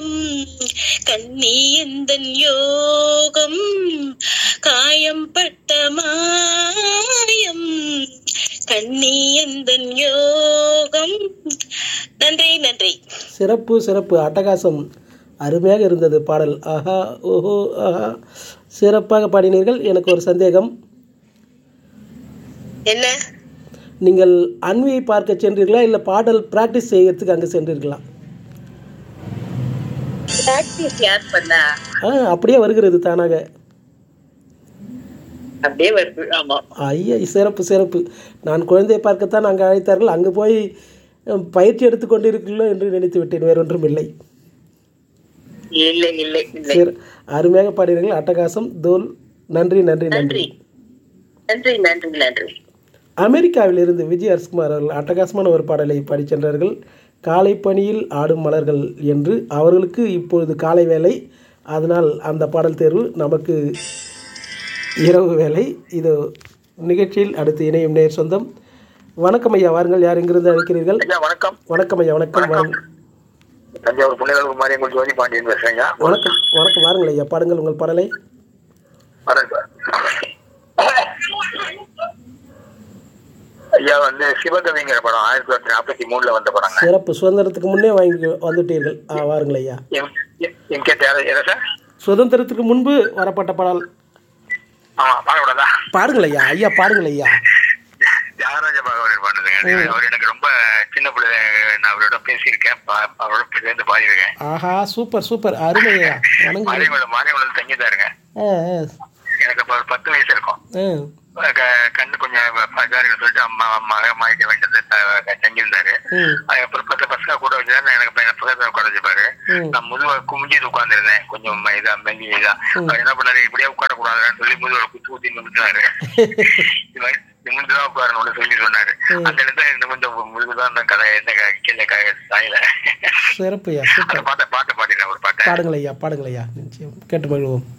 கண்ணி எந்தன் யோகம் காயம் பட்ட மாயம் கண்ணி எந்தன் யோகம் நன்றி நன்றி சிறப்பு சிறப்பு அட்டகாசம் அருமையாக இருந்தது பாடல் ஆஹா ஓஹோ ஆஹா சிறப்பாக பாடினீர்கள் எனக்கு ஒரு சந்தேகம் என்ன நீங்கள் அன்வியை பார்க்க சென்றீர்களா இல்லை பாடல் பிராக்டிஸ் செய்யறதுக்கு அங்கே சென்றீர்களா பிராக்டிஸ் யார் பண்ணா ஆ அப்படியே வருகிறது தானாக அப்படியே வருது ஆமா ஐயா சிறப்பு சிறப்பு நான் குழந்தையை பார்க்கத்தான் அங்கே அழைத்தார்கள் அங்கே போய் அஹ், பயிற்சி எடுத்துக்கொண்டிருக்கிறீர்களோ என்று நினைத்து விட்டேன் வேறொன்றும் இல்லை இல்லை இல்லை இல்லை சரி அருமையாக பாடினீர்கள் அட்டகாசம் தோல் நன்றி நன்றி நன்றி நன்றி நன்றி நன்றி அமெரிக்காவில் இருந்து விஜய் அரசுகுமார் அவர்கள் அட்டகாசமான ஒரு பாடலை பாடிச் சென்றார்கள் காலை பணியில் ஆடும் மலர்கள் என்று அவர்களுக்கு இப்பொழுது காலை வேலை அதனால் அந்த பாடல் தேர்வு நமக்கு இரவு வேலை இது நிகழ்ச்சியில் அடுத்து இணையும் நேர் சொந்தம் வணக்கம் ஐயா வாருங்கள் யார் எங்கிருந்து அழைக்கிறீர்கள் ஐயா வணக்கம் வணக்கம் ஐயா வணக்கம் வாருங்கள் தஞ்சாவூர் புண்ணியவர்கள் மாரியம்மன் ஜோதி பாண்டியன் பேசுறேங்க வணக்கம் வணக்கம் வாருங்கள் ஐயா பாடுங்கள் உங்கள் பாடலை வரேன் சார். ஐயா வந்து சிவகவிங்கிற படம் ஆயிரத்தி தொள்ளாயிரத்தி நாற்பத்தி மூணுல வந்த படங்க சிறப்பு சுதந்திரத்துக்கு முன்னே வாங்கி வந்துட்டீர்கள் ஆ வாருங்கள் ஐயா எம் எம் கே தேவை எதை சார் சுதந்திரத்துக்கு முன்பு வரப்பட்ட பாடல் ஆமா பாடக்கூடாதா பாடுங்கள் ஐயா ஐயா பாடுங்கள் ஐயா தியாகராஜ பாகவதர் பாடுறதுங்க அவர் எனக்கு ரொம்ப சின்ன பிள்ளை நான் அவரோட பேசியிருக்கேன் பா- அவரோட சேர்ந்து பாடியிருக்கேன் ஆஹா சூப்பர் சூப்பர் அருமை ஐயா வணங்குகிறேன் மாரியங்குளம் மாரியங்குளம் தங்கிதாருங்க ஆ ஆ, எனக்கு அப்ப ஒரு பத்து வயசு இருக்கும் ஆ க- கண்ணு கொஞ்சம் பஜாரின்னு சொல்லிட்டு அம்மா மக மாறிக்க வேண்டியது த- தங்கியிருந்தாரு ம் அப்புறம் பத்து பசங்க கூட வச்சாரு எனக்கு பையன் பக்கத்துல உட்கார வச்சுப்பாரு ம். நான் முதுவ குமிஞ்சி உட்கார்ந்திருந்தேன் கொஞ்சம் இதா மெல்லி இதா அவர் என்ன பண்ணாரு இப்படியே உட்கார கூடாதுன்னு சொல்லி முதுகுல குத்து ஊத்தி நிமிந்தாரு இது மாதிரி நிமிந்துதான் உட்காரணும்னு சொல்லி சொன்னாரு அந்த இடத்துல நிமிந்த முதுகுதான் அந்த கதை என்ன க- கீழே க- சாயல சிறப்பு ஐயா அந்த சூப்பர் பாட்டை பாட்டு பாடினேன் ஒரு பாட்டை பாடுங்கள் ஐயா பாடுங்கள் ஐயா நிச்சயம் கேட்டு மகிழ்வோம்